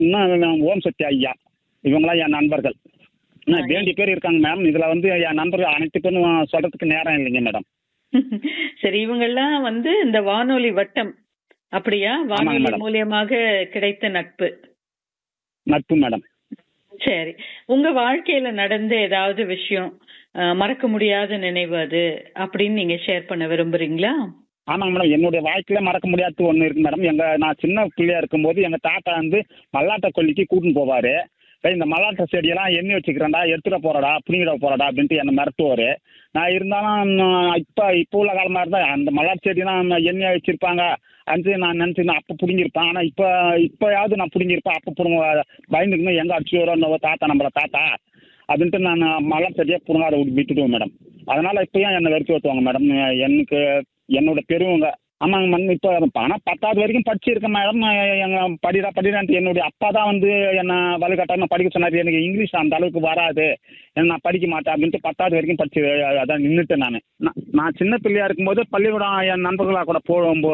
இன்னும் ஓம் சக்தி ஐயா இவங்களாம் என் நண்பர்கள் இன்னும் ஆ, வேண்டிய பேர் இருக்காங்க மேம் இதில் வந்து என் நண்பர்கள் அனைத்து பேரும் சொல்கிறதுக்கு நேரம் இல்லைங்க மேடம் சரி இவங்கெல்லாம் வந்து இந்த வானொலி வட்டம் அப்படியா வானொலி மேடம். மூலியமாக கிடைத்த நட்பு நட்பு மேடம் சரி உங்க வாழ்க்கையில நடந்த ஏதாவது விஷயம் அஹ், மறக்க முடியாத நினைவு அது அப்படின்னு நீங்க ஷேர் பண்ண விரும்புறீங்களா ஆமாங்க மேடம் என்னுடைய வாழ்க்கையில மறக்க முடியாத ஒன்று இருக்கு மேடம் எங்க நான் சின்ன பிள்ளையா இருக்கும்போது எங்க தாத்தா வந்து மல்லாட்ட கொல்லிக்கு கூட்டின்னு போவாரு "டேய், இந்த மல்லாட்ட செடியெல்லாம் எண்ணி வச்சுக்கிறேன்டா எடுத்துட போறடா புனிங்கிட போறடா அப்படின்ட்டு என்னை மிரட்டுவாரு நான் இருந்தாலும் நான் இப்ப இப்போ உள்ள காலமா இருந்தா அந்த மல்லாட்ட செடியெல்லாம் எண்ணெய் வச்சிருப்பாங்க அஞ்சு நான் நினைச்சு அப்போ பிடுங்கிருப்பேன் ஆனா இப்ப இப்பயாவது நான் பிடுங்கிருப்பேன் அப்போ பிடுங்க பயந்துக்குன்னு எங்க அடிச்சு வரோம் தாத்தா நம்மள தாத்தா அப்படின்ட்டு நான் மல்லாட்ட செடியை பிடுங்காத விட்டுடுவேன் மேடம் அதனால இப்பயும் என்னை வெறுத்து ஓட்டுவாங்க மேடம் எனக்கு என்னோட பெரியவங்க ஆமாங்க மேடம் இப்போ ஆனால் பத்தாவது வரைக்கும் படிச்சிருக்கேன் மேடம் எங்கள் படிடா படிடான்ட்டு என்னுடைய அப்பா தான் வந்து என்னை வலுக்கட்டாயமாக படிக்க சொன்னார் எனக்கு இங்கிலீஷ் அந்த அளவுக்கு வராது நான் படிக்க மாட்டேன் அப்படின்ட்டு பத்தாவது வரைக்கும் படிச்சு அதான் நின்றுட்டேன் நான் நான் சின்ன பிள்ளையா இருக்கும்போது பள்ளிக்கூடம் என் நண்பர்களாக கூட போகும்போது